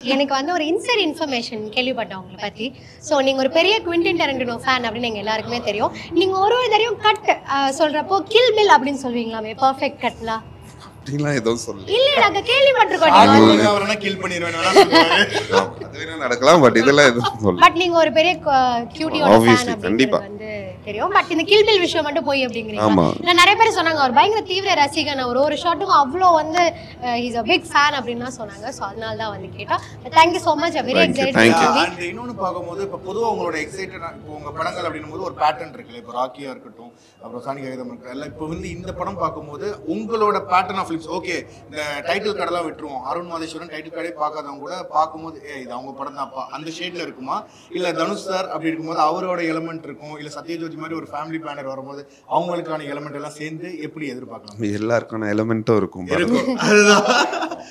எனக்கு வந்து ஒரு இன்சைட் இன்ஃபர்மேஷன் கேள்விப்பட்டேன் உங்களை பற்றி ஸோ நீங்கள் ஒரு பெரிய குவிண்டின் டெரண்டினோ ஃபேன் அப்படின்னு எங்கள் எல்லாருக்குமே தெரியும் நீங்கள் ஒரு ஒரு தடையும் கட் சொல்கிறப்போ கில் பில் அப்படின்னு சொல்லுவீங்களாமே பர்ஃபெக்ட் கட்லாம் அப்படின்லாம் எதுவும் சொல்லல இல்லை நாங்கள் கேள்விப்பட்டிருக்கோம் நீங்க வந்து- அவரை கில் பண்ணிடுவேன் வேணா சொல்லுவாரு. ஆமா, அது வேணா நடக்கலாம் பட் இதெல்லாம் எதுவும் சொல்லல பட் நீங்க ஒரு பெரிய கியூட்டியோட Obviously, ஃபேன் கண்டிப்பா. அப்படின்றது வந்து தெரியும் பட் இந்த கில் பில் விஷயம் மட்டும் போய் அப்படிங்கிறீங்க ஆமா. நான் நிறைய பேர் சொன்னாங்க அவர் பயங்கர தீவிர ரசிகன் அவர் ஒரு ஷாட்டும் அவ்வளோ வந்து இஸ் அ பிக் ஃபேன் அப்படின்னு தான் சொன்னாங்க ஸோ அதனால தான் வந்து கேட்டோம் thank you so much very Thank you, excite thank you. And இன்னொன்னு பார்க்கும்போது இப்போ பொதுவா உங்களோட எக்ஸைட்டட் இப்போ உங்க படங்கள் அப்படின்னும் போது ஒரு பேட்டர்ன் இருக்குல்ல இப்போ ராக்கியா இருக்கட்டும் அப்புறம் சாணி கவிதம் இருக்கு எல்லாம் இப்போ வந்து இந்த படம் பார்க்கும்போது உங்களோட பேட்டர்ன் ஆஃப் ஃபிலிம்ஸ் ஓகே இந்த டைட்டில் கார்டெல்லாம் விட்டுருவோம் அருண் மாதேஸ்வரன் டைட்டில் கார்டே பார்க்காதவங்க கூட பார்க்கும்போது ஏ இது அவங்க படம் தான்ப்பா அந்த ஷேட்ல இருக்குமா இல்ல தனுஷ் சார் அப்படி இருக்கும்போது அவரோட எலமெண்ட் இருக்கும் இல்ல சத்யஜோதி மாதிரி ஒரு ஃபேமிலி பேனர் வரும்போது அவங்களுக்கான எலமெண்ட் எல்லாம் சேர்ந்து எப்படி எதிர்பார்க்கலாம் எல்லாருக்கான எலமெண்ட்டும் இருக்கும் இருக்கும் அதுதான்